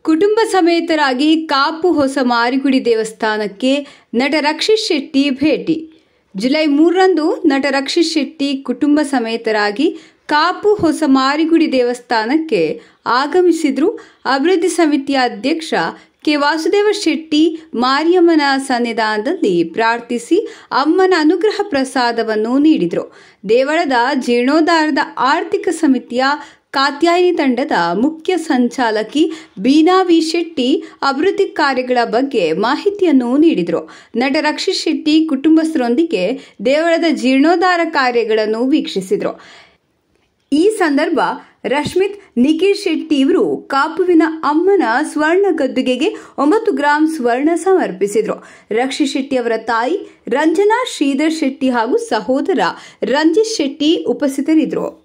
ಕುಟುಂಬ ಸಮೇತರಾಗಿ ಕಾಪು ಹೊಸ ಮಾರಿಗುಡಿ ದೇವಸ್ಥಾನಕ್ಕೆ ನಟ ರಕ್ಷಿತ್ ಶೆಟ್ಟಿ ಭೇಟಿ ಜುಲೈ ಮೂರರಂದು ನಟ ರಕ್ಷಿತ್ ಶೆಟ್ಟಿ ಕುಟುಂಬ ಸಮೇತರಾಗಿ ಕಾಪು ಹೊಸ ಮಾರಿಗುಡಿ ದೇವಸ್ಥಾನಕ್ಕೆ ಆಗಮಿಸಿದ್ರು ಅಭಿವೃದ್ಧಿ ಸಮಿತಿಯ ಅಧ್ಯಕ್ಷ ಕೆ ವಾಸುದೇವ ಶೆಟ್ಟಿ ಮಾರಿಯಮ್ಮನ ಸನ್ನಿಧಾನದಲ್ಲಿ ಪ್ರಾರ್ಥಿಸಿ ಅಮ್ಮನ ಅನುಗ್ರಹ ಪ್ರಸಾದವನ್ನು ನೀಡಿದರು ದೇವಳದ ಜೀರ್ಣೋದ್ಧಾರದ ಆರ್ಥಿಕ ಸಮಿತಿಯ ಕಾತ್ಯಾಯಿನಿ ತಂಡದ ಮುಖ್ಯ ಸಂಚಾಲಕಿ ಬೀನಾ ವಿ ಶೆಟ್ಟಿ ಅಭಿವೃದ್ಧಿ ಕಾರ್ಯಗಳ ಬಗ್ಗೆ ಮಾಹಿತಿಯನ್ನು ನೀಡಿದರು ನಟ ರಕ್ಷಿತ್ ಶೆಟ್ಟಿ ಕುಟುಂಬಸ್ಥರೊಂದಿಗೆ ದೇವಳದ ಜೀರ್ಣೋದ್ಧಾರ ಕಾರ್ಯಗಳನ್ನು ವೀಕ್ಷಿಸಿದರು ಈ ಸಂದರ್ಭ ರಶ್ಮಿತ್ ನಿಖಿಲ್ ಶೆಟ್ಟಿ ಇವರು ಕಾಪುವಿನ ಅಮ್ಮನ ಸ್ವರ್ಣ ಗದ್ದುಗೆಗೆ ಒಂಬತ್ತು ಗ್ರಾಂ ಸ್ವರ್ಣ ಸಮರ್ಪಿಸಿದರು ರಕ್ಷಿತ್ ಶೆಟ್ಟಿ ಅವರ ತಾಯಿ ರಂಜನಾ ಶ್ರೀಧರ್ ಶೆಟ್ಟಿ ಹಾಗೂ ಸಹೋದರ ರಂಜಿತ್ ಶೆಟ್ಟಿ ಉಪಸ್ಥಿತರಿದ್ದರು